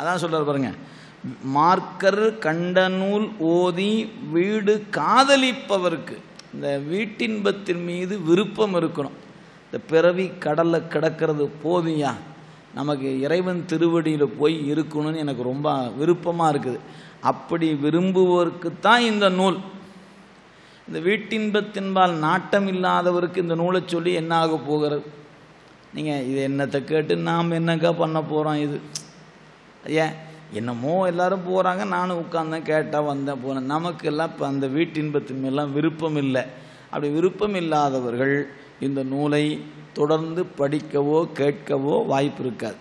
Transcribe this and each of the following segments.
அதான் சொல்றாரு பாருங்க மார்க்கர் கண்ட நூல் ஓதி வீடு காதலிப்பவருக்கு இந்த வீட்டின்பத்தின் மீது விருப்பம் இருக்கணும் இந்த பிறவி கடலில் கிடக்கிறது போதுயா நமக்கு இறைவன் திருவடியில் போய் இருக்கணும்னு எனக்கு ரொம்ப விருப்பமாக இருக்குது அப்படி விரும்புவோருக்கு தான் இந்த நூல் இந்த வீட்டின்பத்தின்பால் நாட்டம் இல்லாதவருக்கு இந்த நூலை சொல்லி என்ன ஆக போகிறது நீங்கள் இது என்னத்தை கேட்டு நாம் என்னக்கா பண்ண போகிறோம் இது ஏன் என்னமோ எல்லாரும் போகிறாங்க நானும் உட்காந்தேன் கேட்டேன் வந்தேன் போனேன் நமக்கெல்லாம் இப்போ அந்த வீட்டின்பத்தின் மேலாம் விருப்பம் இல்லை அப்படி விருப்பம் இல்லாதவர்கள் இந்த நூலை தொடர்ந்து படிக்கவோ கேட்கவோ வாய்ப்பு இருக்காது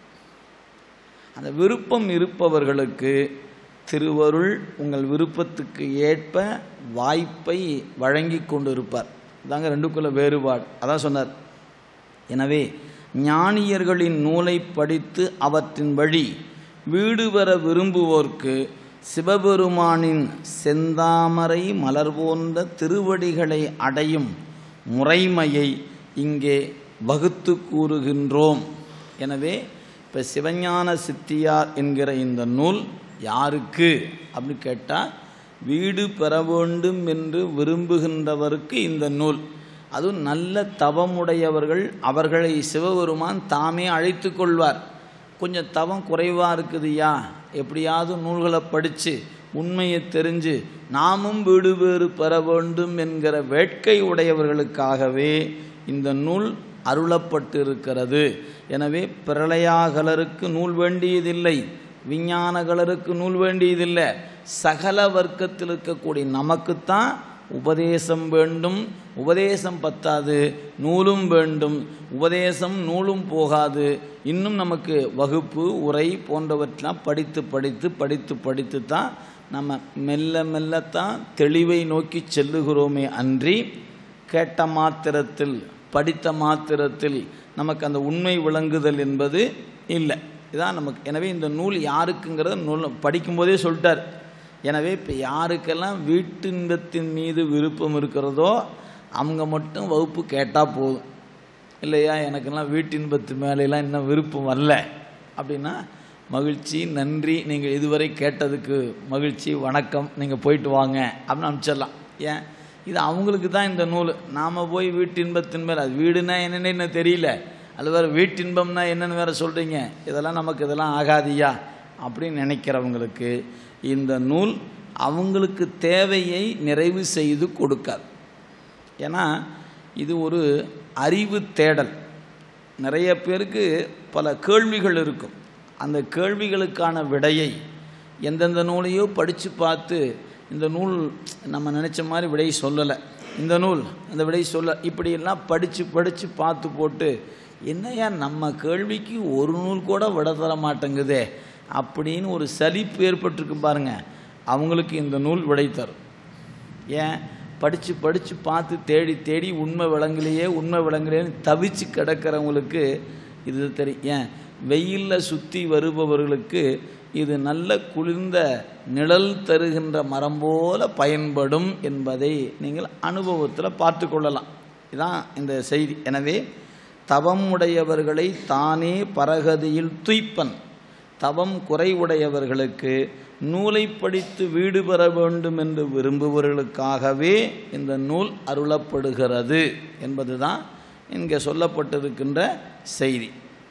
அந்த விருப்பம் இருப்பவர்களுக்கு திருவருள் உங்கள் விருப்பத்துக்கு ஏற்ப வாய்ப்பை வழங்கி கொண்டு இருப்பார் இதாங்க ரெண்டுக்குள்ள வேறுபாடு அதான் சொன்னார் எனவே ஞானியர்களின் நூலை படித்து அவற்றின் வழி வீடு பெற விரும்புவோர்க்கு சிவபெருமானின் செந்தாமரை மலர் போன்ற திருவடிகளை அடையும் முறைமையை இங்கே வகுத்து கூறுகின்றோம் எனவே இப்போ சிவஞான சித்தியார் என்கிற இந்த நூல் யாருக்கு அப்படின்னு கேட்டால் வீடு பெற வேண்டும் என்று விரும்புகின்றவருக்கு இந்த நூல் அதுவும் நல்ல தவமுடையவர்கள் அவர்களை சிவபெருமான் தாமே அழைத்து கொள்வார் கொஞ்சம் தவம் குறைவாக இருக்குதுயா எப்படியாவது நூல்களை படித்து உண்மையை தெரிஞ்சு நாமும் வீடு வேறு பெற வேண்டும் என்கிற வேட்கை உடையவர்களுக்காகவே இந்த நூல் அருளப்பட்டிருக்கிறது எனவே பிரளயாகலருக்கு நூல் வேண்டியதில்லை விஞ்ஞானகலருக்கு நூல் வேண்டியதில்லை சகல வர்க்கத்தில் இருக்கக்கூடிய நமக்குத்தான் உபதேசம் வேண்டும் உபதேசம் பத்தாது நூலும் வேண்டும் உபதேசம் நூலும் போகாது இன்னும் நமக்கு வகுப்பு உரை போன்றவற்றெல்லாம் படித்து படித்து படித்து படித்து தான் நம்ம மெல்ல மெல்லத்தான் தெளிவை நோக்கி செல்லுகிறோமே அன்றி கேட்ட மாத்திரத்தில் படித்த மாத்திரத்தில் நமக்கு அந்த உண்மை விளங்குதல் என்பது இல்லை இதான் நமக்கு எனவே இந்த நூல் யாருக்குங்கிறத நூல் படிக்கும்போதே சொல்லிட்டார் எனவே இப்போ யாருக்கெல்லாம் வீட்டின்பத்தின் மீது விருப்பம் இருக்கிறதோ அவங்க மட்டும் வகுப்பு கேட்டால் போதும் இல்லையா எனக்கெல்லாம் வீட்டின்பத்து மேலெல்லாம் இன்னும் விருப்பம் வரல அப்படின்னா மகிழ்ச்சி நன்றி நீங்கள் இதுவரை கேட்டதுக்கு மகிழ்ச்சி வணக்கம் நீங்கள் போயிட்டு வாங்க அப்படின்னு அனுப்பிச்சிடலாம் ஏன் இது அவங்களுக்கு தான் இந்த நூல் நாம் போய் வீட்டின்பத்தின் மேல் அது வீடுனா என்னென்னு என்ன தெரியல அது வேறு வீட்டின்பம்னா என்னென்னு வேறு சொல்கிறீங்க இதெல்லாம் நமக்கு இதெல்லாம் ஆகாதியா அப்படின்னு நினைக்கிறவங்களுக்கு இந்த நூல் அவங்களுக்கு தேவையை நிறைவு செய்து கொடுக்காது ஏன்னா இது ஒரு அறிவு தேடல் நிறைய பேருக்கு பல கேள்விகள் இருக்கும் அந்த கேள்விகளுக்கான விடையை எந்தெந்த நூலையோ படித்து பார்த்து இந்த நூல் நம்ம நினச்ச மாதிரி விடை சொல்லலை இந்த நூல் அந்த விடை சொல்ல இப்படியெல்லாம் படித்து படித்து பார்த்து போட்டு என்னையா நம்ம கேள்விக்கு ஒரு நூல் கூட விட தர மாட்டேங்குதே அப்படின்னு ஒரு சலிப்பு ஏற்பட்டிருக்கு பாருங்க அவங்களுக்கு இந்த நூல் விடை தரும் ஏன் படித்து படித்து பார்த்து தேடி தேடி உண்மை விளங்கலையே உண்மை விளங்கலையேன்னு தவிச்சு கிடக்கிறவங்களுக்கு இது தெரியும் ஏன் வெயிலில் சுற்றி வருபவர்களுக்கு இது நல்ல குளிர்ந்த நிழல் தருகின்ற மரம் போல பயன்படும் என்பதை நீங்கள் அனுபவத்தில் பார்த்து கொள்ளலாம் இதான் இந்த செய்தி எனவே தவம் உடையவர்களை தானே பரகதியில் துய்ப்பன் தவம் குறைவுடையவர்களுக்கு நூலை படித்து வீடு பெற வேண்டும் என்று விரும்புபவர்களுக்காகவே இந்த நூல் அருளப்படுகிறது என்பதுதான் இங்கே சொல்லப்பட்டிருக்கின்ற செய்தி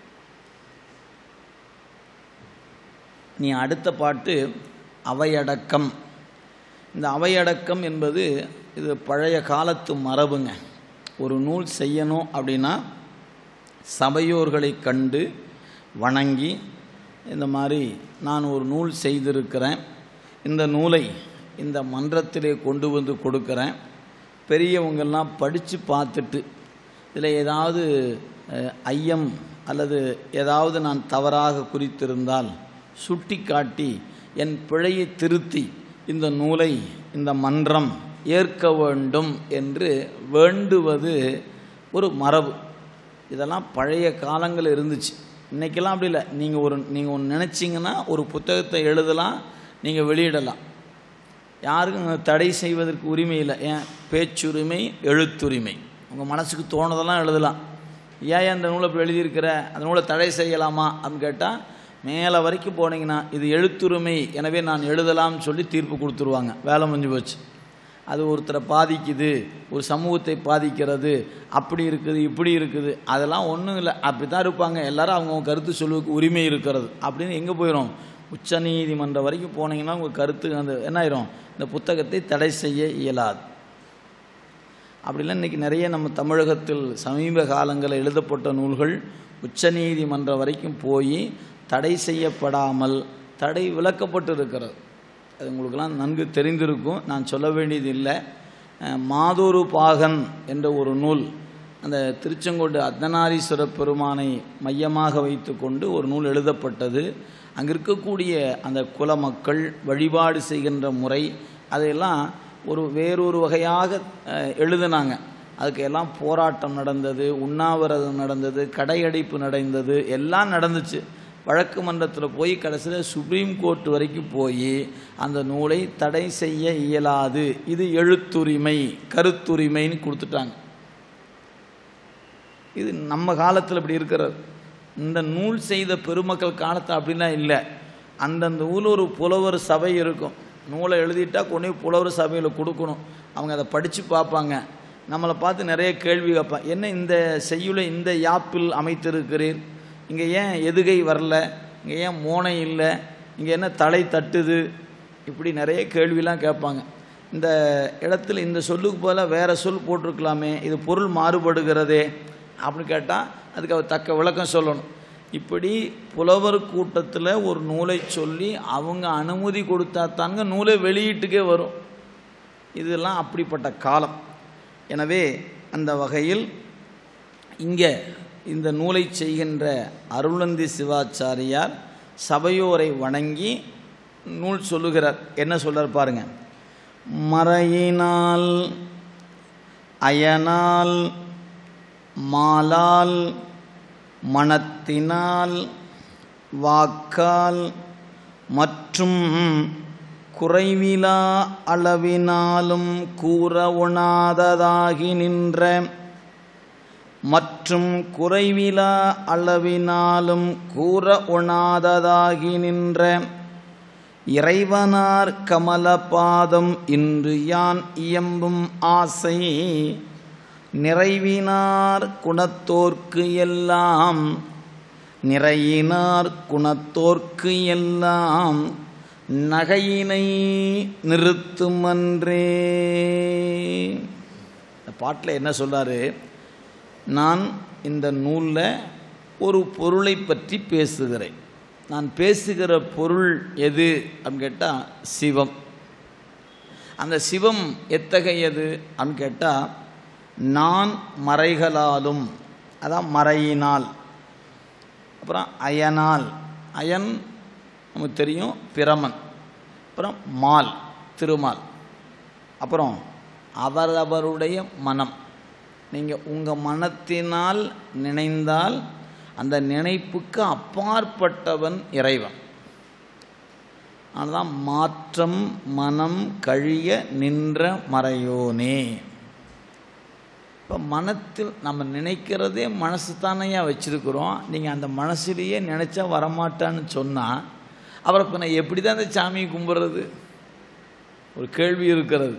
நீ அடுத்த பாட்டு அவையடக்கம் இந்த அவையடக்கம் என்பது இது பழைய காலத்து மரபுங்க ஒரு நூல் செய்யணும் அப்படின்னா சபையோர்களை கண்டு வணங்கி இந்த மாதிரி நான் ஒரு நூல் செய்திருக்கிறேன் இந்த நூலை இந்த மன்றத்திலே கொண்டு வந்து கொடுக்குறேன் பெரியவங்கெல்லாம் படித்து பார்த்துட்டு இதில் ஏதாவது அஹ், ஐயம் அல்லது ஏதாவது நான் தவறாக குறித்திருந்தால் சுட்டி காட்டி என் பிழையை திருத்தி இந்த நூலை இந்த மன்றம் ஏற்க வேண்டும் என்று வேண்டுவது ஒரு மரபு இதெல்லாம் பழைய காலங்கள் இருந்துச்சு இன்றைக்கெல்லாம் அப்படி இல்லை நீங்கள் ஒரு நீங்கள் ஒன்று நினச்சிங்கன்னா ஒரு புத்தகத்தை எழுதலாம் நீங்கள் வெளியிடலாம் யாருக்கும் தடை செய்வதற்கு உரிமை இல்லை ஏன் பேச்சுரிமை எழுத்துரிமை உங்கள் மனசுக்கு தோணுதெல்லாம் எழுதலாம் ஏன் அந்த நூலை இப்படி எழுதியிருக்கிற அந்த நூலை தடை செய்யலாமா அப்படின்னு கேட்டால் மேலே வரைக்கும் போனீங்கன்னா இது எழுத்துரிமை எனவே நான் எழுதலாம்னு சொல்லி தீர்ப்பு கொடுத்துருவாங்க வேலை முடிஞ்சு போச்சு அது ஒருத்தரை பாதிக்குது ஒரு சமூகத்தை பாதிக்கிறது அப்படி இருக்குது இப்படி இருக்குது அதெல்லாம் ஒன்றும் இல்லை அப்படி தான் இருப்பாங்க எல்லாரும் அவங்கவுங்க கருத்து சொல்லுவதுக்கு உரிமை இருக்கிறது அப்படின்னு எங்கே போயிடும் உச்சநீதிமன்றம் வரைக்கும் போனீங்கன்னா உங்கள் கருத்து அந்த என்ன ஆயிரும் இந்த புத்தகத்தை தடை செய்ய இயலாது அப்படிலாம் இன்றைக்கி நிறைய நம்ம தமிழகத்தில் சமீப காலங்களில் எழுதப்பட்ட நூல்கள் உச்சநீதிமன்றம் வரைக்கும் போய் தடை செய்யப்படாமல் தடை விலக்கப்பட்டு இருக்கிறது அது உங்களுக்கெல்லாம் நன்கு தெரிந்திருக்கும் நான் சொல்ல வேண்டியது இல்லை அஹ், மாதொரு பாகன் என்ற ஒரு நூல் அந்த திருச்செங்கோடு அர்த்தநாரீஸ்வர பெருமானை மையமாக வைத்துக்கொண்டு ஒரு நூல் எழுதப்பட்டது அங்கே இருக்கக்கூடிய அந்த குல மக்கள் வழிபாடு செய்கின்ற முறை அதையெல்லாம் ஒரு வேறொரு வகையாக அஹ், எழுதினாங்க அதுக்கு எல்லாம் போராட்டம் நடந்தது உண்ணாவிரதம் நடந்தது கடையடைப்பு நடந்தது எல்லாம் நடந்துச்சு வழக்கு மன்றத்தில் போய் கடைசியில் சுப்ரீம் கோர்ட் வரைக்கும் போய் அந்த நூலை தடை செய்ய இயலாது இது எழுத்துரிமை கருத்துரிமைன்னு கொடுத்துட்டாங்க இது நம்ம காலத்தில் இப்படி இருக்கிறது இந்த நூல் செய்த பெருமக்கள் காலத்தில் அப்படிலாம் இல்லை அந்தந்த ஊரில் ஒரு புலவர் சபை இருக்கும் நூலை எழுதிட்டா கொண்டு போய் புலவர் சபையில் கொடுக்கணும் அவங்க அதை படித்து பார்ப்பாங்க நம்மளை பார்த்து நிறைய கேள்வி கேட்பான் என்ன இந்த செய்யுளை இந்த யாப்பில் அமைத்திருக்கிறீர் இங்கே ஏன் எதுகை வரல இங்கே ஏன் மோனை இல்லை இங்கே என்ன தலை தட்டுது இப்படி நிறைய கேள்விலாம் கேட்பாங்க இந்த இடத்துல இந்த சொல்லுக்கு பதிலாக வேறு சொல் போட்டிருக்கலாமே இது பொருள் மாறுபடுகிறதே அப்படின்னு கேட்டால் அதுக்கு அவர் தக்க விளக்கம் சொல்லணும் இப்படி புலவர் கூட்டத்தில் ஒரு நூலை சொல்லி அவங்க அனுமதி கொடுத்தா தாங்க நூலை வெளியீட்டுக்கே வரும் இதெல்லாம் அப்படிப்பட்ட காலம் எனவே அந்த வகையில் இங்கே இந்த நூலை செய்கின்ற அருளந்தி சிவாச்சாரியார் சபையோரை வணங்கி நூல் சொல்லுகிறார் என்ன சொல்றார் பாருங்க மறையினால் அயனால் மாலால் மனத்தினால் வாக்கால் மற்றும் குறைவிலா அளவினாலும் கூற உணாததாகி நின்ற மற்றும் குறைவிலா அளவினாலும் கூற உணாததாகி நின்ற இறைவனார் கமலபாதம் இன்று யான் இயம்பும் ஆசை நிறைவினார் குணத்தோர்க்கு எல்லாம் நிறையினார் குணத்தோர்க்கு எல்லாம் நகையினை நிறுத்துமன்றே இந்த பாட்டில் என்ன சொல்றாரு நான் இந்த நூலில் ஒரு பொருளை பற்றி பேசுகிறேன் நான் பேசுகிற பொருள் எது அப்படின்னு கேட்டால் சிவம் அந்த சிவம் எத்தகையது அப்படின்னு கேட்டால் நான் மறைகளாலும் அதான் மறையினால் அப்புறம் அயனால் அயன் நமக்கு தெரியும் பிரமன் அப்புறம் மால் திருமால் அப்புறம் அவரவருடைய மனம் நீங்கள் உங்கள் மனத்தினால் நினைந்தால் அந்த நினைப்புக்கு அப்பாற்பட்டவன் இறைவன் அதுதான் மாற்றம் மனம் கழிய நின்ற மறையோனே இப்போ மனத்தில் நம்ம நினைக்கிறதே மனசு தானையா வச்சுருக்குறோம் நீங்கள் அந்த மனசுலேயே நினச்சா வரமாட்டான்னு சொன்னால் அவரை இப்போ நான் எப்படி தான் அந்த சாமியை கும்பிட்றது ஒரு கேள்வி இருக்கிறது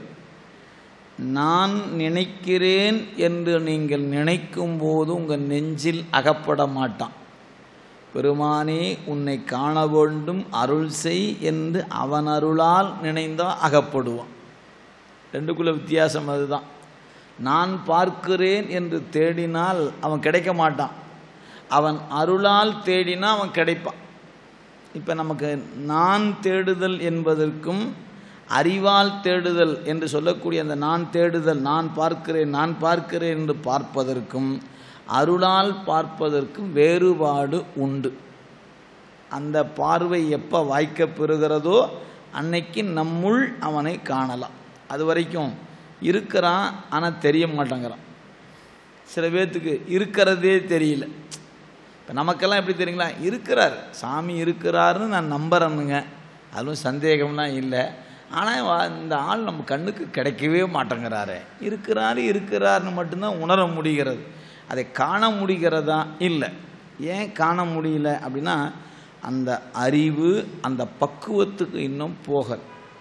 நான் நினைக்கிறேன் என்று நீங்கள் நினைக்கும் போது உங்கள் நெஞ்சில் அகப்பட மாட்டான் பெருமானே உன்னை காண வேண்டும் அருள் செய் என்று அவன் அருளால் நினைந்தால் அகப்படுவான் ரெண்டுக்குள்ள வித்தியாசம் அதுதான் நான் பார்க்கிறேன் என்று தேடினால் அவன் கிடைக்க மாட்டான் அவன் அருளால் தேடினா அவன் கிடைப்பான் இப்போ நமக்கு நான் தேடுதல் என்பதற்கும் அறிவால் தேடுதல் என்று சொல்லக்கூடிய அந்த நான் தேடுதல் நான் பார்க்கிறேன் நான் பார்க்கிறேன் என்று பார்ப்பதற்கும் அருளால் பார்ப்பதற்கும் வேறுபாடு உண்டு அந்த பார்வை எப்போ வாய்க்கப் பெறுகிறதோ அன்னைக்கு நம்முள் அவனை காணலாம் அது வரைக்கும் இருக்கிறான் ஆனால் தெரிய மாட்டேங்கிறான் சில பேர்த்துக்கு இருக்கிறதே தெரியல இப்போ நமக்கெல்லாம் எப்படி தெரியுங்களா இருக்கிறார் சாமி இருக்கிறாருன்னு நான் நம்புறேனுங்க அதுவும் சந்தேகம்லாம் இல்லை ஆனால் இந்த ஆள் நம்ம கண்ணுக்கு கிடைக்கவே மாட்டேங்கிறாரு இருக்கிறாரு இருக்கிறாருன்னு மட்டும்தான் உணர முடிகிறது அதை காண முடிகிறதா இல்லை ஏன் காண முடியல அப்படின்னா அந்த அறிவு அந்த பக்குவத்துக்கு இன்னும் போகல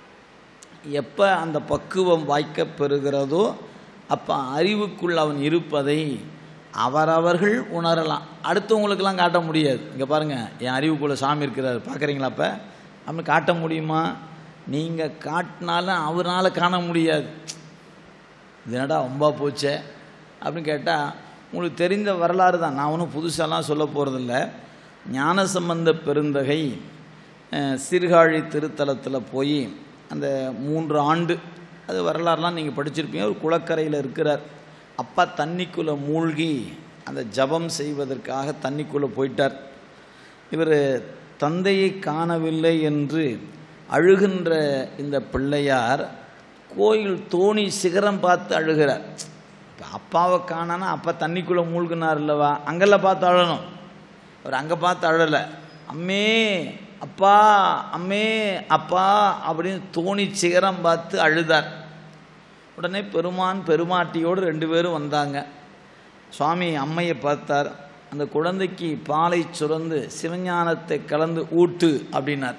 எப்போ அந்த பக்குவம் வாய்க்கப் பெறுகிறதோ அப்போ அறிவுக்குள் அவன் இருப்பதை அவரவர்கள் உணரலாம் அடுத்தவங்களுக்கெல்லாம் காட்ட முடியாது இங்கே பாருங்கள் என் அறிவுக்குள்ளே சாமி இருக்கிறார் பார்க்குறீங்களா அப்போ அப்படின்னு காட்ட முடியுமா நீங்கள் காட்டினாலும் அவரால் காண முடியாது இது என்னடா ரொம்ப போச்சே அப்படின்னு கேட்டால் உங்களுக்கு தெரிந்த வரலாறு தான் நான் ஒன்றும் புதுசாலாம் சொல்ல போகிறதில்ல ஞானசம்பந்த பெருந்தகை அஹ், சீர்காழி திருத்தலத்தில் போய் அந்த மூன்று ஆண்டு அது வரலாறுலாம் நீங்கள் படிச்சிருப்பீங்க ஒரு குளக்கரையில் இருக்கிறார் அப்பா தண்ணிக்குள்ளே மூழ்கி அந்த ஜபம் செய்வதற்காக தண்ணிக்குள்ளே போயிட்டார் இவர் தந்தையை காணவில்லை என்று அழுகின்ற இந்த பிள்ளையார் கோயில் தோணி சிகரம் பார்த்து அழுகிறார் இப்போ அப்பாவை காணானா அப்பா தண்ணிக்குள்ளே மூழ்கினார் இல்லவா அங்கெல்லாம் பார்த்து அழணும் அவர் அங்கே பார்த்து அழலை அம்மே அப்பா அம்மே அப்பா அப்படின்னு தோணி சிகரம் பார்த்து அழுதார் உடனே பெருமான் பெருமாட்டியோடு ரெண்டு பேரும் வந்தாங்க சுவாமி அம்மையை பார்த்தார் அந்த குழந்தைக்கு பாலை சுரந்து சிவஞானத்தை கலந்து ஊட்டு அப்படின்னார்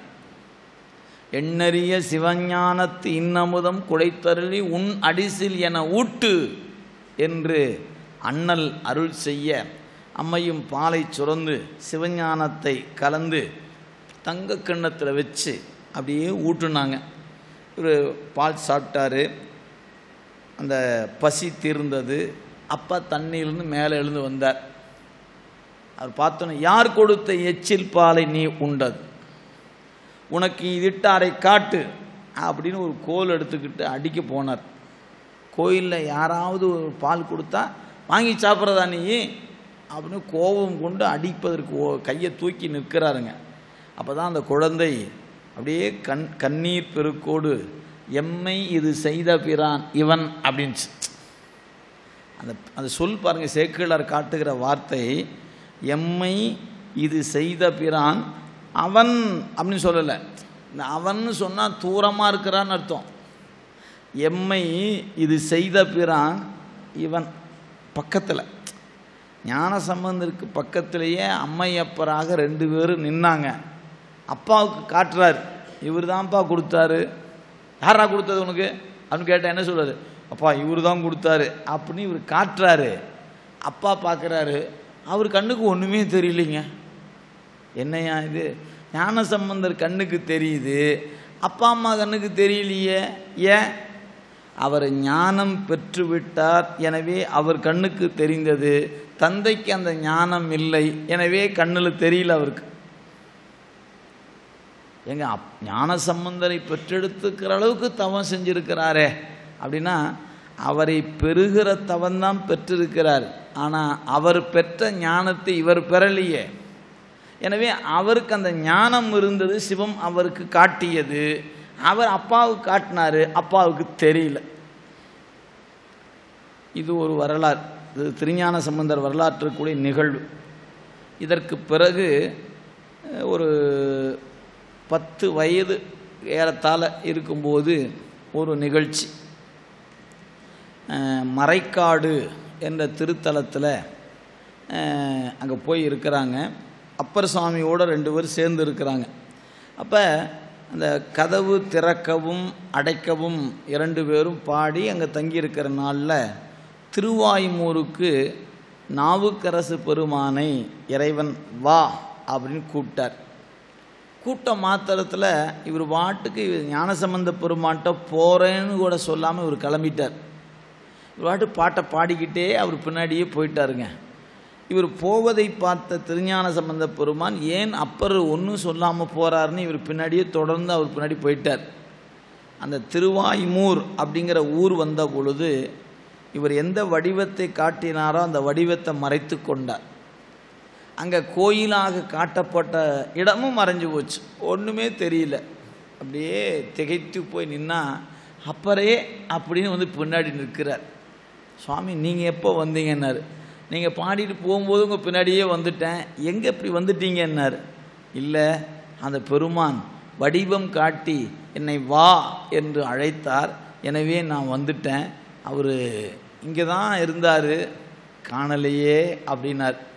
எண்ணறிய சிவஞானத்து இன்னமுதம் குடைத்தருளி உன் அடிசில் என ஊட்டு என்று அண்ணல் அருள் செய்ய அம்மையும் பாலை சுரந்து சிவஞானத்தை கலந்து தங்க கிண்ணத்தில் வச்சு அப்படியே ஊட்டுனாங்க இவர் பால் சாப்பிட்டாரு அந்த பசி தீர்ந்தது அப்பா தண்ணியிலிருந்து மேலே எழுந்து வந்தார் அவர் பார்த்தோன்னே யார் கொடுத்த எச்சில் பாலை நீ உண்டது உனக்கு இதிட்டாரை காட்டு அப்படின்னு ஒரு கோல் எடுத்துக்கிட்டு அடிக்க போனார் கோயிலில் யாராவது ஒரு பால் கொடுத்தா வாங்கி சாப்பிட்றதா நீ அப்படின்னு கோபம் கொண்டு அடிப்பதற்கு ஓ- கையை தூக்கி நிற்கிறாருங்க அப்போ தான் அந்த குழந்தை அப்படியே கண் கண்ணீர் பெருக்கோடு எம்மை இது செய்த பிரான் இவன் அப்படின்ச்சு அந்த அந்த சொல் பாருங்க சேக்கிழார் காட்டுகிற வார்த்தை எம்மை இது செய்த பிரான் அவன் அப்படின்னு சொல்லலை இந்த அவன் சொன்னால் தூரமாக இருக்கிறான்னு அர்த்தம் எம்மை இது செய்த பிரான் இவன் பக்கத்தில் ஞான சம்பந்தருக்கு பக்கத்திலேயே அம்மையப்பராக ரெண்டு பேரும் நின்னாங்க அப்பாவுக்கு காட்டுறாரு இவர் தான்ப்பா கொடுத்தாரு யாரா கொடுத்தது உனக்கு அப்படின்னு கேட்டால் என்ன சொல்றாரு அப்பா இவர் தான் கொடுத்தாரு அப்படின்னு இவர் காட்டுறாரு அப்பா பார்க்குறாரு அவர் கண்ணுக்கு ஒன்றுமே தெரியலைங்க என்னையா இது ஞான சம்பந்தர் கண்ணுக்கு தெரியுது அப்பா அம்மா கண்ணுக்கு தெரியலையே ஏன் அவர் ஞானம் பெற்றுவிட்டார் எனவே அவர் கண்ணுக்கு தெரிந்தது தந்தைக்கு அந்த ஞானம் இல்லை எனவே கண்ணில் தெரியல அவருக்கு எங்க அப் ஞான சம்பந்தரை பெற்றெடுத்துக்கிற அளவுக்கு தவம் செஞ்சிருக்கிறாரே அப்படின்னா அவரை பெறுகிற தவம்தான் பெற்றிருக்கிறார் ஆனால் அவர் பெற்ற ஞானத்தை இவர் பெறலையே எனவே அவருக்கு அந்த ஞானம் இருந்தது சிவம் அவருக்கு காட்டியது அவர் அப்பாவுக்கு காட்டினாரு அப்பாவுக்கு தெரியல இது ஒரு வரலாறு இது திருஞான சம்பந்தர் வரலாற்றுக்குரிய நிகழ்வு இதற்கு பிறகு அஹ், ஒரு பத்து வயது ஏறத்தாழ இருக்கும்போது ஒரு நிகழ்ச்சி அஹ், மறைக்காடு என்ற திருத்தலத்தில் அங்கே போய் இருக்கிறாங்க அப்பர் சுவாமியோட ரெண்டு பேர் சேர்ந்து இருக்கிறாங்க அப்போ அந்த கதவு திறக்கவும் அடைக்கவும் இரண்டு பேரும் பாடி அங்கே தங்கியிருக்கிற நாளில் திருவாய்மூருக்கு நாவுக்கரசு பெருமானை இறைவன் வா அப்படின்னு கூப்பிட்டார் கூட்ட மாத்திரத்தில் இவர் பாட்டுக்கு ஞானசம்பந்த பெருமான்ட்ட போகிறேன்னு கூட சொல்லாமல் இவர் கிளம்பிட்டார் இவர் பாட்டு பாட்டை பாடிக்கிட்டே அவர் பின்னாடியே போயிட்டாருங்க இவர் போவதை பார்த்த திருஞான சம்பந்த பெருமான் ஏன் அப்பர் ஒன்றும் சொல்லாமல் போகிறாருன்னு இவர் பின்னாடியே தொடர்ந்து அவர் பின்னாடி போயிட்டார் அந்த திருவாய்மூர் அப்படிங்கிற ஊர் வந்த பொழுது இவர் எந்த வடிவத்தை காட்டினாரோ அந்த வடிவத்தை மறைத்து கொண்டார் அங்கே கோயிலாக காட்டப்பட்ட இடமும் மறைஞ்சு போச்சு ஒன்றுமே தெரியல அப்படியே திகைத்து போய் நின்னா அப்பரே அப்படின்னு வந்து பின்னாடி நிற்கிறார் சுவாமி நீங்கள் எப்போ வந்தீங்கன்னாரு நீங்கள் பாடிட்டு போகும்போது உங்கள் பின்னாடியே வந்துட்டேன் எங்கே இப்படி வந்துட்டீங்கன்னாரு இல்லை அந்த பெருமான் வடிவம் காட்டி என்னை வா என்று அழைத்தார் எனவே நான் வந்துட்டேன் அவர் இங்கே தான் இருந்தார் காணலையே அப்படின்னார்